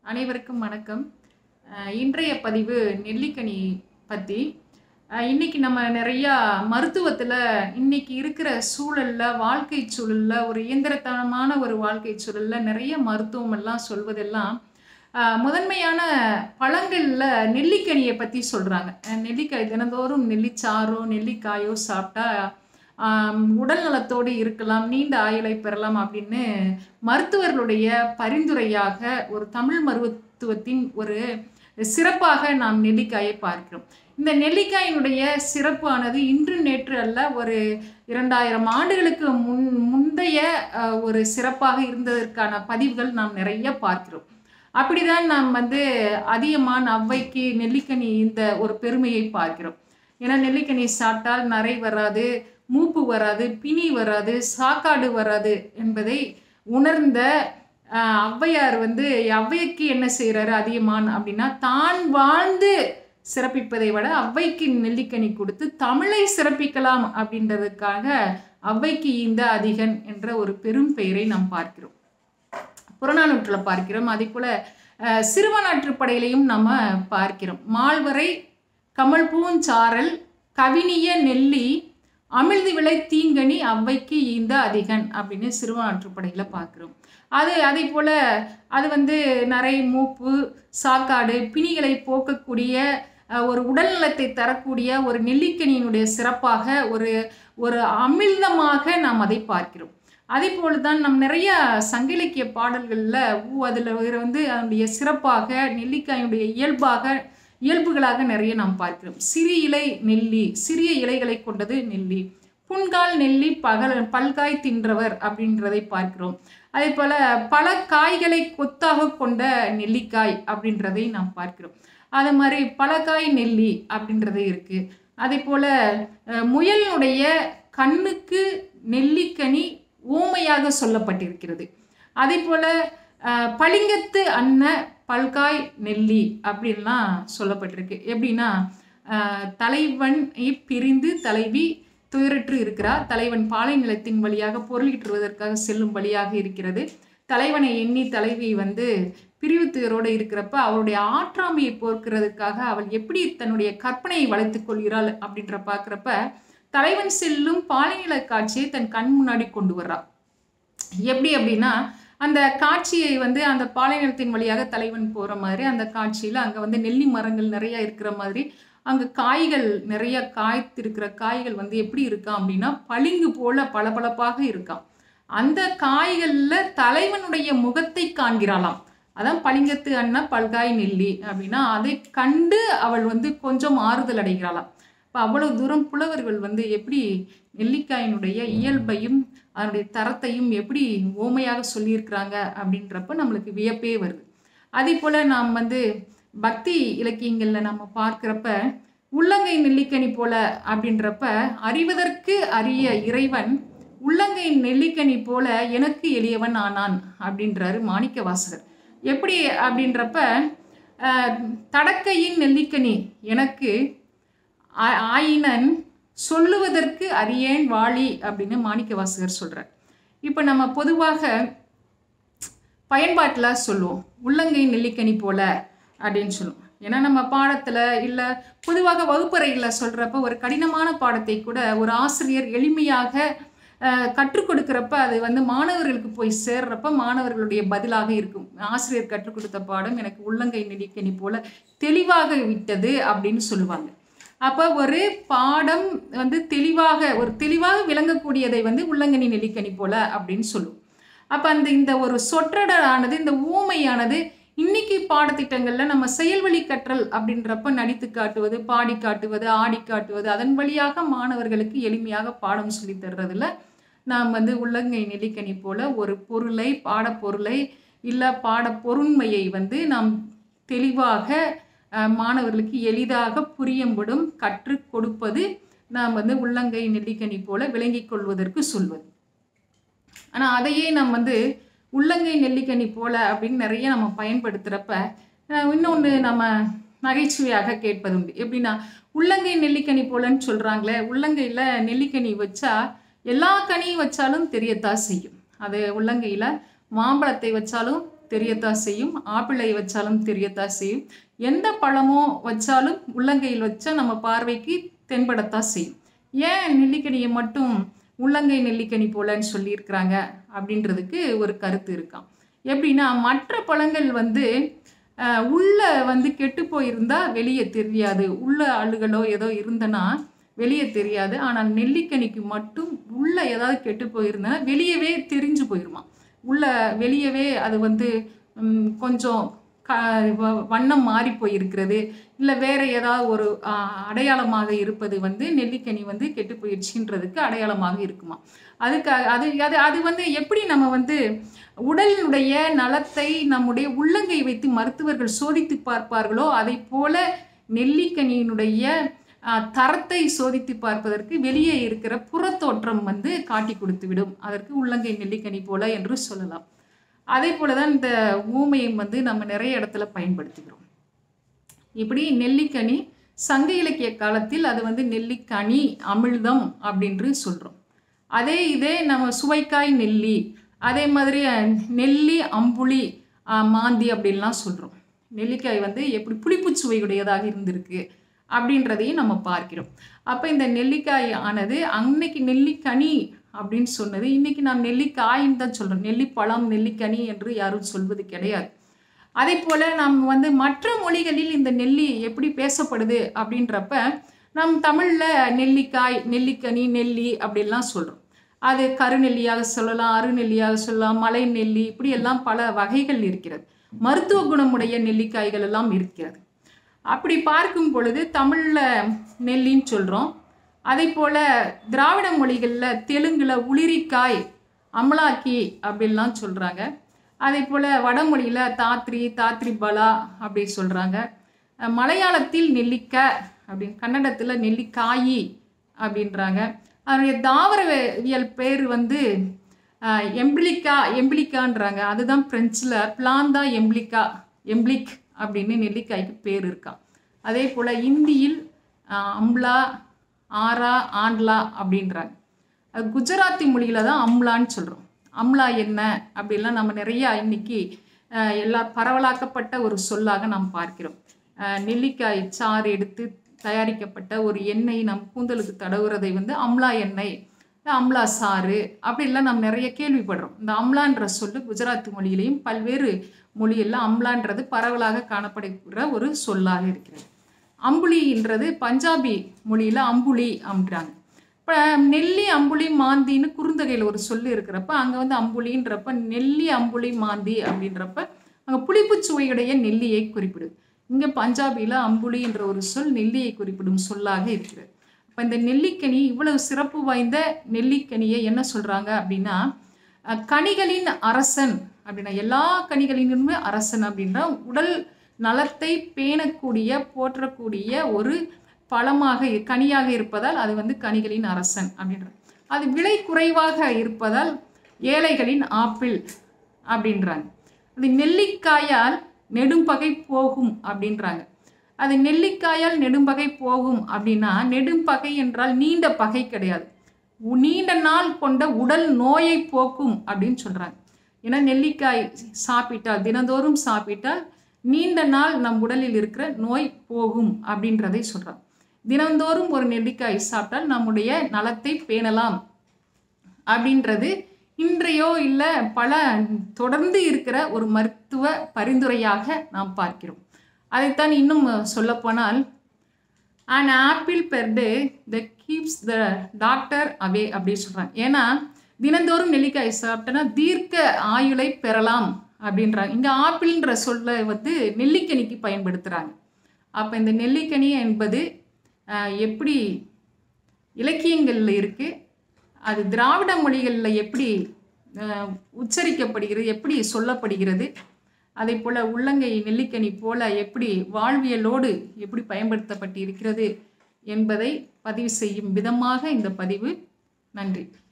அனைவருக்கும் வணக்கம் அஹ் இன்றைய பதிவு நெல்லிக்கனி பற்றி இன்னைக்கு நம்ம நிறையா மருத்துவத்தில் இன்னைக்கு இருக்கிற சூழலில் வாழ்க்கை சூழலில் ஒரு இயந்திரத்தனமான ஒரு வாழ்க்கை சூழலில் நிறைய மருத்துவம் எல்லாம் சொல்வதெல்லாம் அஹ் முதன்மையான பழங்களில் நெல்லிக்கனியை பற்றி சொல்கிறாங்க நெல்லிக்காய் தினந்தோறும் நெல்லிச்சாறோ நெல்லிக்காயோ சாப்பிட்டா ஆம், உடல் நலத்தோடு இருக்கலாம் நீண்ட ஆயுளை பெறலாம் அப்படின்னு மருத்துவர்களுடைய பரிந்துரையாக ஒரு தமிழ் மருத்துவத்தின் ஒரு சிறப்பாக நாம் நெல்லிக்காயை பார்க்கிறோம் இந்த நெல்லிக்காயினுடைய சிறப்பானது இன்று நேற்று அல்ல ஒரு இரண்டாயிரம் ஆண்டுகளுக்கு முன் முந்தைய அஹ், ஒரு சிறப்பாக இருந்ததற்கான பதிவுகள் நாம் நிறைய பார்க்கிறோம் அப்படிதான் நாம் வந்து அதியமான் ஔவைக்கு நெல்லிக்கனி இந்த ஒரு பெருமையை பார்க்கிறோம் ஏன்னா நெல்லிக்கனி சாப்பிட்டால் நரை வராது மூப்பு வராது பிணி வராது சாக்காடு வராது என்பதை உணர்ந்த ஆஹ், ஔவையார் வந்து ஔவைக்கு என்ன செய்கிறாரு அதியமான் அப்படின்னா தான் வாழ்ந்து சிறப்பிப்பதை விட ஔவைக்கு நெல்லிக்கனி கொடுத்து தமிழை சிறப்பிக்கலாம் அப்படின்றதுக்காக ஔவைக்கு இந்த அதிகன் என்ற ஒரு பெரும் பெயரை நாம் பார்க்கிறோம் புறநானூற்றில் பார்க்கிறோம் அதே போல் அஹ், சிறுவனாற்றுப்படையிலையும் நம்ம பார்க்கிறோம் மால்வரை கமல் பூஞ்சாரல் கவினிய நெல்லி அமிழ்து விளை தீங்கனி அவ்வைக்கு ஈந்த அதிகன் அப்படின்னு சிறுவனாற்றுப்படையில் பார்க்குறோம் அது அதே போல் அது வந்து நரை மூப்பு சாக்காடு பிணிகளை போக்கக்கூடிய அஹ், ஒரு உடல்நலத்தை தரக்கூடிய ஒரு நெல்லிக்கனியினுடைய சிறப்பாக ஒரு ஒரு அமிழ்தமாக நாம் அதை பார்க்கிறோம் அதே போல தான் நம் நிறைய சங்க இலக்கிய பாடல்களில் ஊ அதில் வந்து அதனுடைய சிறப்பாக நெல்லிக்காயினுடைய இயல்பாக இயல்புகளாக நிறைய நாம் பார்க்கிறோம் சிறு இலை நெல்லி சிறிய இலைகளை கொண்டது நெல்லி புன்கால் நெல்லி பகல் பல்காய் தின்றவர் அப்படின்றதை பார்க்கிறோம் அதே போல் பல காய்களை கொத்தாக கொண்ட நெல்லிக்காய் அப்படின்றதை நாம் பார்க்கிறோம் அது மாதிரி பலகாய் நெல்லி அப்படின்றது இருக்குது அதே போல் முயலினுடைய கண்ணுக்கு நெல்லிக்கனி ஊமையாக சொல்லப்பட்டிருக்கிறது அதே போல் பளிங்கத்து அன்ன பல்காய் நெல்லி அப்படின்லாம் சொல்லப்பட்டிருக்கு எப்படின்னா அஹ், தலைவனை பிரிந்து தலைவி துயரற்று இருக்கிறார் தலைவன் பாலை நிலத்தின் வழியாக பொருளீற்றுவதற்காக செல்லும் வழியாக இருக்கிறது தலைவனை எண்ணி தலைவி வந்து பிரிவு துயரோடு இருக்கிறப்ப அவளுடைய ஆற்றாமையை போக்குறதுக்காக அவள் எப்படி தன்னுடைய கற்பனையை வளைத்துக் கொள்கிறாள் அப்படின்ற பார்க்குறப்ப தலைவன் செல்லும் பாலைநில காட்சியை தன் கண் முன்னாடி கொண்டு வர்றா எப்படி அப்படின்னா அந்த காட்சியை வந்து அந்த பாலைநிலத்தின் வழியாக தலைவன் போகிற மாதிரி அந்த காட்சியில் அங்கே வந்து நெல்லி மரங்கள் நிறைய இருக்கிற மாதிரி அங்கே காய்கள் நிறைய காய்த்திருக்கிற காய்கள் வந்து எப்படி இருக்காம் அப்படின்னா பளிங்கு போல பளபளப்பாக இருக்காம் அந்த காய்களில் தலைவனுடைய முகத்தை காண்கிறாளாம் அதான் பளிங்கத்து அண்ணா பல்காய் நெல்லி அப்படின்னா அதை கண்டு அவள் வந்து கொஞ்சம் ஆறுதல் அடைகிறாளாம் இப்போ அவ்வளவு தூரம் புலவர்கள் வந்து எப்படி நெல்லிக்காயினுடைய இயல்பையும் அதனுடைய தரத்தையும் எப்படி ஓமையாக சொல்லியிருக்கிறாங்க அப்படின்றப்ப நம்மளுக்கு வியப்பே வருது அதே போல் நாம் வந்து பக்தி இலக்கியங்களில் நம்ம பார்க்குறப்ப உள்ளங்கை நெல்லிக்கனி போல அப்படின்றப்ப அறிவதற்கு அரிய இறைவன் உள்ளங்கை நெல்லிக்கனி போல எனக்கு எளியவன் ஆனான் அப்படின்றாரு மாணிக்க வாசகர் எப்படி அப்படின்றப்ப அஹ், தடக்கையின் நெல்லிக்கனி எனக்கு ஆ- ஆயினன் சொல்லுவதற்கு அறியேன் வாளி அப்படின்னு மாணிக்க வாசகர் சொல்கிறார் இப்போ நம்ம பொதுவாக பயன்பாட்டில் சொல்லுவோம் உள்ளங்கை நெல்லிக்கனி போல அப்படின்னு சொல்லுவோம் ஏன்னா நம்ம பாடத்தில் இல்லை பொதுவாக வகுப்பறையில் சொல்கிறப்ப ஒரு கடினமான பாடத்தை கூட ஒரு ஆசிரியர் எளிமையாக அஹ், கற்றுக் கொடுக்குறப்ப அது வந்து மாணவர்களுக்கு போய் சேர்றப்ப மாணவர்களுடைய பதிலாக இருக்கும் ஆசிரியர் கற்றுக் கொடுத்த பாடம் எனக்கு உள்ளங்கை நெல்லிக்கனி போல தெளிவாக விட்டது அப்படின்னு சொல்லுவாங்க அப்போ ஒரு பாடம் வந்து தெளிவாக ஒரு தெளிவாக விளங்கக்கூடியதை வந்து உள்ளங்கனி நெல்லிக்கனி போல அப்படின்னு சொல்லுவோம் அப்போ அந்த இந்த ஒரு சொற்றொடரானது இந்த ஊமையானது இன்னைக்கு பாடத்திட்டங்களில் நம்ம செயல்வழி கற்றல் அப்படின்றப்ப நடித்து காட்டுவது பாடி காட்டுவது ஆடி காட்டுவது அதன் வழியாக மாணவர்களுக்கு எளிமையாக பாடம் சொல்லி தர்றதுல நாம் வந்து உள்ளங்கை நெல்லிக்கனி போல ஒரு பொருளை பாடப்பொருளை இல்லை பாட பொருண்மையை வந்து நாம் தெளிவாக அஹ், மாணவர்களுக்கு எளிதாக புரியும்படும் கற்றுக் கொடுப்பது நாம் வந்து உள்ளங்கை நெல்லிக்கனி போல விளங்கிக் கொள்வதற்கு சொல்வது ஆனால் அதையே நம்ம வந்து உள்ளங்கை நெல்லிக்கனி போல அப்படின்னு நிறைய நம்ம பயன்படுத்துகிறப்ப இன்னொன்று நம்ம நகைச்சுவையாக கேட்பது உண்டு எப்படின்னா உள்ளங்கை நெல்லிக்கனி போலன்னு சொல்கிறாங்களே உள்ளங்கையில் நெல்லிக்கனி வச்சா எல்லா கனியும் வச்சாலும் தெரியத்தான் செய்யும் அது உள்ளங்கையில் மாம்பழத்தை வச்சாலும் தெரியத்தான் செய்யும் ஆப்பிளை வச்சாலும் தெரியத்தான் செய்யும் எந்த பழமோ வச்சாலும் உள்ளங்கையில் வச்சா நம்ம பார்வைக்கு தென்படத்தான் செய்யும் ஏன் நெல்லிக்கனியை மட்டும் உள்ளங்கை நெல்லிக்கனி போலன்னு சொல்லியிருக்கிறாங்க அப்படின்றதுக்கு ஒரு கருத்து இருக்காம் எப்படின்னா மற்ற பழங்கள் வந்து அஹ், உள்ள வந்து கெட்டு போயிருந்தா வெளியே தெரியாது உள்ள அழுகலோ ஏதோ இருந்தனா வெளியே தெரியாது ஆனால் நெல்லிக்கனிக்கு மட்டும் உள்ள ஏதாவது கெட்டு போயிருந்தனா வெளியவே தெரிஞ்சு போயிருமா உள்ள வெளியவே அது வந்து ம், கொஞ்சம் க வ- வண்ணம் மாறி போயிருக்கிறது இல்லை வேற ஏதாவது ஒரு ஆ, அடையாளமாக இருப்பது வந்து நெல்லிக்கனி வந்து கெட்டு போயிடுச்சுன்றதுக்கு அடையாளமாக இருக்குமா அதுக்காக அது அது அது வந்து எப்படி நம்ம வந்து உடலினுடைய நலத்தை நம்முடைய உள்ளங்கை வைத்து மருத்துவர்கள் சோதித்து பார்ப்பார்களோ அதை போல நெல்லிக்கனியினுடைய ஆ, தரத்தை சோதித்து பார்ப்பதற்கு வெளியே இருக்கிற புறத்தோற்றம் வந்து காட்டி கொடுத்து விடும் அதற்கு உள்ளங்கை நெல்லிக்கனி போல என்று சொல்லலாம் அதே போல தான் இந்த ஊமையும் வந்து நம்ம நிறைய இடத்துல பயன்படுத்துகிறோம் இப்படி நெல்லிக்கனி சங்க இலக்கிய காலத்தில் அது வந்து நெல்லிக்கனி அமிழ்தம் அப்படின்று சொல்கிறோம் அதே இதே நம்ம சுவைக்காய் நெல்லி அதே மாதிரி அஹ், நெல்லி அம்புலி அஹ், மாந்தி அப்படின்லாம் சொல்கிறோம் நெல்லிக்காய் வந்து எப்படி புளிப்புச் சுவையுடையதாக இருந்திருக்கு அப்படின்றதையும் நம்ம பார்க்கிறோம் அப்போ இந்த நெல்லிக்காய் ஆனது அன்னைக்கு நெல்லிக்கனி அப்படின்னு சொன்னது இன்னைக்கு நாம் நெல்லிக்காயின்னு தான் சொல்கிறோம் நெல்லிப்பழம் நெல்லிக்கனி என்று யாரும் சொல்வது கிடையாது அதே போல் நாம் வந்து மற்ற மொழிகளில் இந்த நெல்லி எப்படி பேசப்படுது அப்படின்றப்ப நம் தமிழில் நெல்லிக்காய் நெல்லிக்கனி நெல்லி அப்படிலாம் சொல்கிறோம் அது கருநெல்லியாக சொல்லலாம் அருநெல்லியாக சொல்லலாம் மலை நெல்லி இப்படி எல்லாம் பல வகைகள் இருக்கிறது மருத்துவ குணமுடைய நெல்லிக்காய்கள் எல்லாம் இருக்கிறது அப்படி பார்க்கும் பொழுது தமிழில் நெல்லின்னு சொல்கிறோம் அதே போல் திராவிட மொழிகளில் தெலுங்கில் உளிரிக்காய் அமலாக்கி அப்படின்லாம் சொல்கிறாங்க அதே போல் வடமொழியில் தாத்ரி தாத்ரி பலா அப்படி சொல்கிறாங்க மலையாளத்தில் நெல்லிக்காய் அப்படின்னு கன்னடத்தில் நெல்லிக்காயி அப்படின்றாங்க அதனுடைய தாவரவியல் பேர் வந்து எம்பிளிக்கா எம்பிளிக்கான்றாங்க அதுதான் ஃப்ரெஞ்சில் பிளாந்தா எம்பிளிக்கா எம்பிளிக் அப்படின்னு நெல்லிக்காய்க்கு பேர் இருக்கான் அதே போல் இந்தியில் ஆஹ், அம்லா ஆரா ஆண்ட்லா அப்படின்றாங்க அது குஜராத்தி மொழியில் தான் அம்லான்னு சொல்கிறோம் அம்லா என்ன அப்படிலாம் நம்ம நிறையா இன்னைக்கு ஆஹ், எல்லா பரவலாக்கப்பட்ட ஒரு சொல்லாக நாம் பார்க்கிறோம் ஆஹ், நெல்லிக்காய் சாறு எடுத்து தயாரிக்கப்பட்ட ஒரு எண்ணெய் நம் கூந்தலுக்கு தடவுறதை வந்து அம்லா எண்ணெய் அம்லா சாறு அப்படிலாம் நாம் நிறைய கேள்விப்படுறோம் இந்த அம்லான்ற சொல்லு குஜராத்தி மொழியிலையும் பல்வேறு மொழியில் அம்லான்றது பரவலாக காணப்படுகிற ஒரு சொல்லாக இருக்கிறது அம்புலின்றது பஞ்சாபி மொழியில் அம்புலி அப்படின்றாங்க இப்போ நெல்லி அம்புலி மாந்தின்னு குறுந்தொகையில் ஒரு சொல்லு இருக்கிறப்ப அங்கே வந்து அம்புலின்றப்ப நெல்லி அம்புலி மாந்தி அப்படின்றப்ப அங்கே புளிப்புச் சுவையுடைய நெல்லியை குறிப்பிடுது இங்கே பஞ்சாபியில் அம்புலி என்ற ஒரு சொல் நெல்லியை குறிப்பிடும் சொல்லாக இருக்கிறது இப்போ இந்த நெல்லிக்கனி இவ்வளவு சிறப்பு வாய்ந்த நெல்லிக்கனியை என்ன சொல்கிறாங்க அப்படின்னா அஹ், கனிகளின் அரசன் அப்படின்னா எல்லா கனிகளினுமே அரசன் அப்படின்ற உடல் நலத்தை பேணக்கூடிய போற்றக்கூடிய ஒரு பழமாக இ- கனியாக இருப்பதால் அது வந்து கனிகளின் அரசன் அப்படின்ற அது விலை குறைவாக இருப்பதால் ஏழைகளின் ஆப்பிள் அப்படின்றாங்க அது நெல்லிக்காயால் நெடும்பகை போகும் அப்படின்றாங்க அது நெல்லிக்காயால் நெடும்பகை போகும் அப்படின்னா நெடும்பகை என்றால் நீண்ட பகை கிடையாது உ- நீண்ட நாள் கொண்ட உடல் நோயை போக்கும் அப்படின்னு சொல்கிறாங்க ஏன்னா நெல்லிக்காய் சாப்பிட்டால் தினந்தோறும் சாப்பிட்டால் நீண்ட நாள் நம் உடலில் இருக்கிற நோய் போகும் அப்படின்றதை சொல்கிறாங்க தினந்தோறும் ஒரு நெல்லிக்காய் சாப்பிட்டால் நம்முடைய நலத்தை பேணலாம் அப்படின்றது இன்றையோ இல்லை பல தொடர்ந்து இருக்கிற ஒரு மருத்துவ பரிந்துரையாக நாம் பார்க்கிறோம் அதைத்தான் இன்னும் சொல்லப்போனால் an apple per day the keeps the doctor away அப்படின்னு சொல்கிறாங்க ஏன்னா தினந்தோறும் நெல்லிக்காய் சாப்பிட்டோன்னா தீர்க்க ஆயுளை பெறலாம் அப்படின்றாங்க இங்கே ஆப்பிள்ன்ற சொல்ல வந்து நெல்லிக்கனிக்கு பயன்படுத்துகிறாங்க அப்போ இந்த நெல்லிக்கனி என்பது ஆஹ், எப்படி இலக்கியங்களில் இருக்குது அது திராவிட மொழிகளில் எப்படி ஆஹ், உச்சரிக்கப்படுகிறது எப்படி சொல்லப்படுகிறது அதே போல் உள்ளங்கை நெல்லிக்கனி போல எப்படி வாழ்வியலோடு எப்படி பயன்படுத்தப்பட்டு இருக்கிறது என்பதை பதிவு செய்யும் விதமாக இந்த பதிவு நன்றி